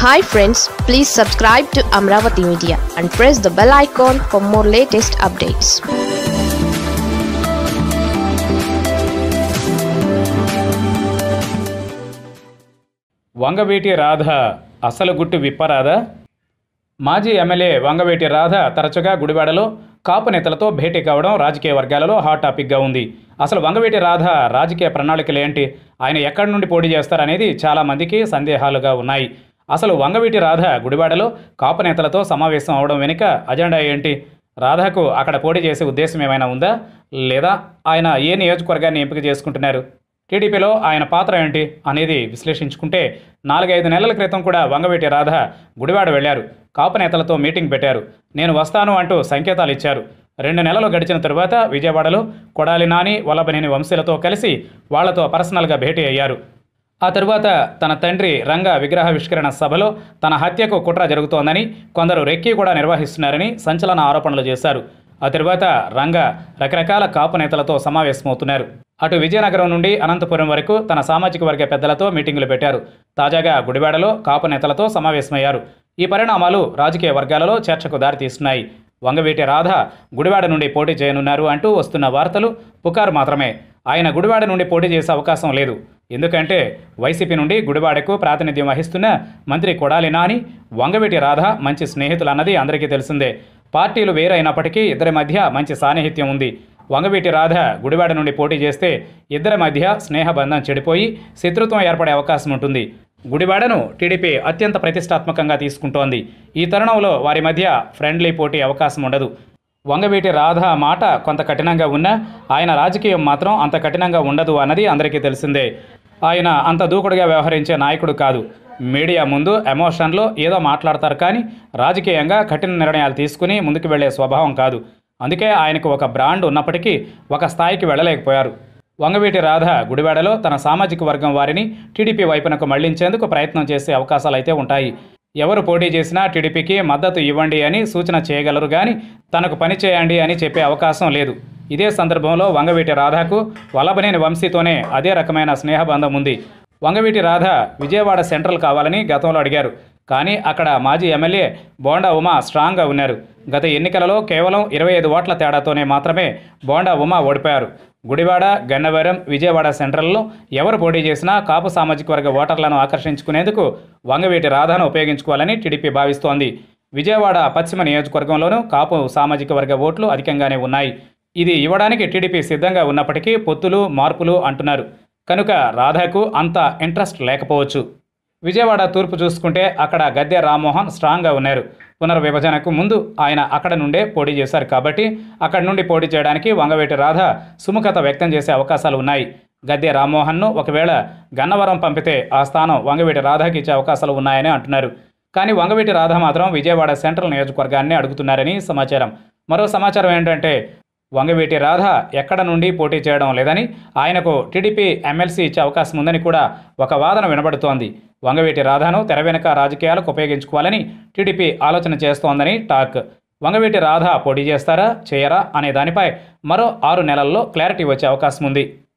hi friends please subscribe to Amaravati media and press the bell icon for more latest updates Vangaveeti Radha అసలు గుట్టు విప్పరాదా మాజీ MLA Vangaveeti Radha తరచుగా గుడివాడలో కాపు నేతలతో భేటీ కావడం రాజకీయ వర్గాలలో హాట్ టాపిక్గా ఉంది అసలు వంగవీటి రాధ రాజకీయ ప్రణాళికలు ఏంటి ఆయన ఎక్కడి నుండి పోటీ చేస్తారనేది చాలా మందికి సందేహాలుగా ఉన్నాయి అసలు వంగవీటి రాధ గుడివాడలో కాపు నేతలతో సమావేశం అవడం వెనుక అజెండా ఏంటి రాధకు అక్కడ పోటీ చేసే ఉద్దేశం ఏమైనా ఉందా లేదా ఆయన ఏ నియోజకవర్గాన్ని ఎంపిక చేసుకుంటున్నారు టీడీపీలో ఆయన పాత్ర ఏంటి అనేది విశ్లేషించుకుంటే నాలుగైదు నెలల క్రితం కూడా వంగవీటి రాధ గుడివాడ వెళ్లారు కాపు నేతలతో మీటింగ్ పెట్టారు నేను వస్తాను అంటూ సంకేతాలు ఇచ్చారు రెండు నెలలు గడిచిన తరువాత విజయవాడలో కొడాలి నాని వల్లభనేని వంశీలతో కలిసి వాళ్లతో పర్సనల్గా భేటీ అయ్యారు ఆ తరువాత తన తండ్రి రంగ విగ్రహావిష్కరణ సభలో తన హత్యకు కుట్ర జరుగుతోందని కొందరు రెక్కి కూడా నిర్వహిస్తున్నారని సంచలన ఆరోపణలు చేశారు ఆ తరువాత రంగ రకరకాల కాపు నేతలతో సమావేశమవుతున్నారు అటు విజయనగరం నుండి అనంతపురం వరకు తన సామాజిక వర్గ పెద్దలతో మీటింగులు పెట్టారు తాజాగా గుడివాడలో కాపు నేతలతో సమావేశమయ్యారు ఈ పరిణామాలు రాజకీయ వర్గాలలో చర్చకు దారితీస్తున్నాయి వంగవీటి రాధ గుడివాడ నుండి పోటీ చేయనున్నారు అంటూ వస్తున్న వార్తలు పుకారు మాత్రమే ఆయన గుడివాడ నుండి పోటీ చేసే అవకాశం లేదు ఎందుకంటే వైసీపీ నుండి గుడివాడకు ప్రాతినిధ్యం వహిస్తున్న మంత్రి కొడాలి నాని వంగవీటి రాధ మంచి స్నేహితులన్నది అందరికీ తెలిసిందే పార్టీలు వేరైనప్పటికీ ఇద్దరి మధ్య మంచి సాన్నిహిత్యం ఉంది వంగవీటి రాధ గుడివాడ నుండి పోటీ చేస్తే ఇద్దరి మధ్య స్నేహబంధం చెడిపోయి శత్రుత్వం ఏర్పడే అవకాశం ఉంటుంది గుడివాడను టీడీపీ అత్యంత ప్రతిష్టాత్మకంగా తీసుకుంటోంది ఈ తరుణంలో వారి మధ్య ఫ్రెండ్లీ పోటీ అవకాశం ఉండదు వంగవీటి రాధ మాట కొంత కఠినంగా ఉన్నా ఆయన రాజకీయం మాత్రం అంత కఠినంగా ఉండదు అన్నది అందరికీ తెలిసిందే ఆయన అంత దూకుడుగా వ్యవహరించే నాయకుడు కాదు మీడియా ముందు ఎమోషన్లో ఏదో మాట్లాడతారు కానీ రాజకీయంగా కఠిన నిర్ణయాలు తీసుకుని ముందుకు వెళ్లే స్వభావం కాదు అందుకే ఆయనకు ఒక బ్రాండ్ ఉన్నప్పటికీ ఒక స్థాయికి వెళ్ళలేకపోయారు వంగవీటి రాధ గుడివాడలో తన సామాజిక వర్గం వారిని టీడీపీ వైపునకు మళ్లించేందుకు ప్రయత్నం చేసే అవకాశాలు అయితే ఉంటాయి ఎవరు పోటీ చేసినా టీడీపీకి మద్దతు ఇవ్వండి అని సూచన చేయగలరు కానీ తనకు పని చేయండి అని చెప్పే అవకాశం లేదు ఇదే సందర్భంలో వంగవీటి రాధకు వల్లభనేని వంశీతోనే అదే రకమైన స్నేహబంధం ఉంది వంగవీటి రాధ విజయవాడ సెంట్రల్ కావాలని గతంలో అడిగారు కానీ అక్కడ మాజీ ఎమ్మెల్యే బోండా ఉమా స్ట్రాంగ్గా ఉన్నారు గత ఎన్నికలలో కేవలం ఇరవై ఐదు ఓట్ల తేడాతోనే మాత్రమే బోండా ఉమా ఓడిపోయారు గుడివాడ గన్నవరం విజయవాడ సెంట్రల్లో ఎవరు పోటీ చేసినా కాపు సామాజిక వర్గ ఓటర్లను ఆకర్షించుకునేందుకు వంగవీటి రాధాను ఉపయోగించుకోవాలని టీడీపీ భావిస్తోంది విజయవాడ పశ్చిమ నియోజకవర్గంలోనూ కాపు సామాజిక వర్గ ఓట్లు అధికంగానే ఉన్నాయి ఇది ఇవ్వడానికి టీడీపీ సిద్ధంగా ఉన్నప్పటికీ పొత్తులు మార్పులు అంటున్నారు కనుక రాధాకు అంత ఇంట్రెస్ట్ లేకపోవచ్చు విజయవాడ తూర్పు చూసుకుంటే అక్కడ గద్దె రామ్మోహన్ స్ట్రాంగ్గా ఉన్నారు పునర్విభజనకు ముందు ఆయన అక్కడ నుండే పోటీ చేశారు కాబట్టి అక్కడ నుండి పోటీ చేయడానికి వంగవేటి రాధ సుముఖత వ్యక్తం చేసే అవకాశాలు ఉన్నాయి గద్దె రామ్మోహన్ను ఒకవేళ గన్నవరం పంపితే ఆ స్థానం వంగవీటి రాధాకి ఇచ్చే అవకాశాలు ఉన్నాయని అంటున్నారు కానీ వంగవీటి రాధ మాత్రం విజయవాడ సెంట్రల్ నియోజకవర్గాన్ని అడుగుతున్నారని సమాచారం మరో సమాచారం ఏంటంటే వంగవీటి రాధ ఎక్కడ నుండి పోటీ చేయడం లేదని ఆయనకు టీడీపీ ఎమ్మెల్సీ ఇచ్చే అవకాశం ఉందని కూడా ఒక వాదన వినబడుతోంది వంగవీటి రాధను తెర వెనుక రాజకీయాలకు ఉపయోగించుకోవాలని టీడీపీ ఆలోచన చేస్తోందని టాక్ వంగవీటి రాధ పోటీ చేస్తారా చేయరా అనే దానిపై మరో ఆరు నెలల్లో క్లారిటీ వచ్చే అవకాశం ఉంది